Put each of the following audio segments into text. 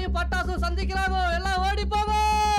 பட்டாசும் சந்திக்கிறாங்க எல்லாம் ஓடி போங்க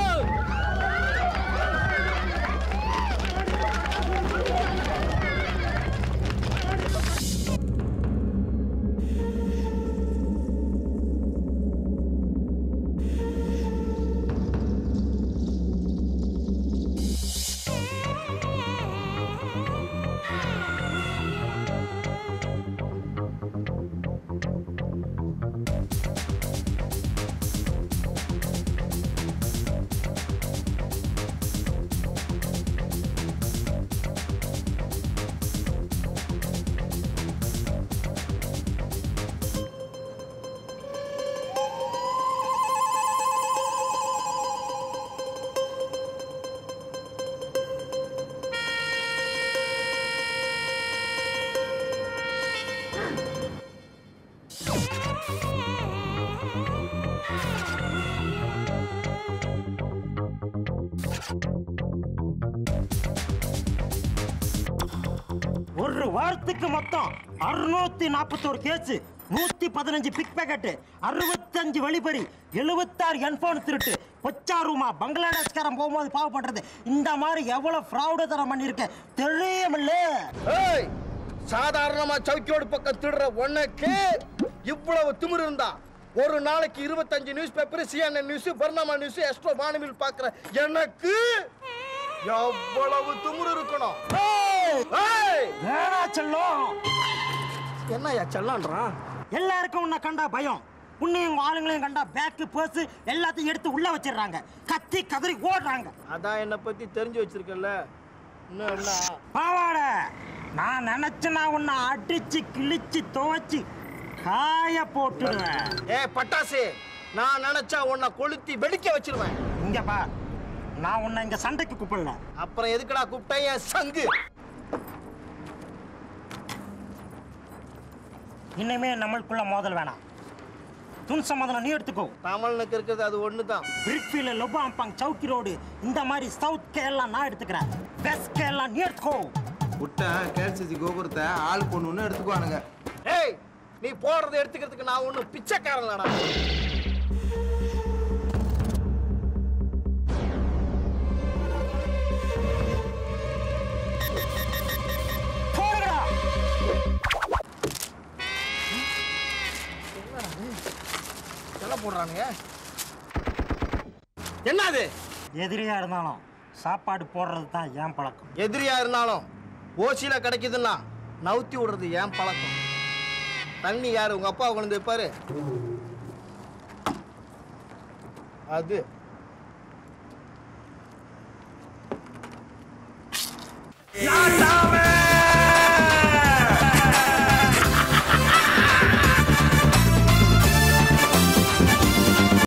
ஒரு வாரத்துக்கு மொத்தம் அறுநூத்தி நாற்பத்தோரு கேஸ் நூத்தி பதினஞ்சு பிக் பேக்கெட் அறுபத்தஞ்சு வழிபறி எழுபத்தாறு என்ஃபோன் திருட்டு கொச்சா ரூமா பங்களாதேஷ்காரன் போகும்போது பாவப்படுறது இந்த மாதிரி எவ்வளவு ஃப்ராடு தரம் பண்ணியிருக்கேன் தெரியுமில்ல ஏய் சாதாரணமா சவுக்கியோடு பக்கம் திருடுற உனக்கு இவ்வளவு திமிரு இருந்தா ஒரு நாளைக்கு இருபத்தஞ்சு newspaper CNN news Bernama news Astro Vaanavil பாக்குற எனக்கு எவ்வளவு திமிரு இருக்கணும் ஏய்! வேணா செல்லும் என்னய்யா செல்லான்றான் எல்லாருக்கும் உன்னை கண்டா பயம் உன்னையும் உங்க ஆளுங்களையும் கண்டா பேக்கு பர்ஸ் எல்லாத்தையும் எடுத்து உள்ள வச்சிடுறாங்க கத்தி கதறி ஓடுறாங்க அதான் என்னை பத்தி தெரிஞ்சு வச்சிருக்கல இன்னும் என்ன பாவாட நான் நினைச்சேன்னா உன்னை அடிச்சு கிழிச்சு துவைச்சு காய போட்டுடுவேன் ஏ பட்டாசு நான் நினைச்சா உன்னை கொளுத்தி வெடிக்க வச்சிருவேன் இங்க பா நான் உன்னை இங்க சண்டைக்கு கூப்பிடல அப்புறம் எதுக்குடா கூப்பிட்டேன் என் சங்கு இனிமே நம்மளுக்குள்ள மோதல் வேணாம் துன் சமாதானம் நீ எடுத்துக்கோ தமிழ்னுக்கு இருக்கிறது அது ஒண்ணுதான் பிரிக்ஃபீல்ட் லொபாம்பாங் சவுக்கி ரோடு இந்த மாதிரி சவுத் கேரளா நான் எடுத்துக்கிறேன் வெஸ்ட் கேரளா நீ எடுத்துக்கோ விட்ட கேஎல்சிசி கோபுரத்தை ஆள் பொண்ணு ஒன்று எடுத்துக்குவானுங்க ஏய் நீ போடுறத எடுத்துக்கிறதுக்கு நான் ஒண்ணும் பிச்சைக்காரன்லடா போடுங்கடா என்ன போடுறானுங்க என்னது எதிரியா இருந்தாலும் சாப்பாடு போடுறது தான் ஏன் பழக்கம் எதிரியா இருந்தாலும் ஓசியில கிடைக்குதுன்னா நவுத்தி விடுறது ஏன் பழக்கம் தண்ணி யாரு உங்க அப்பா கொண்டு வந்து வைப்பாரு அது நாட்டாம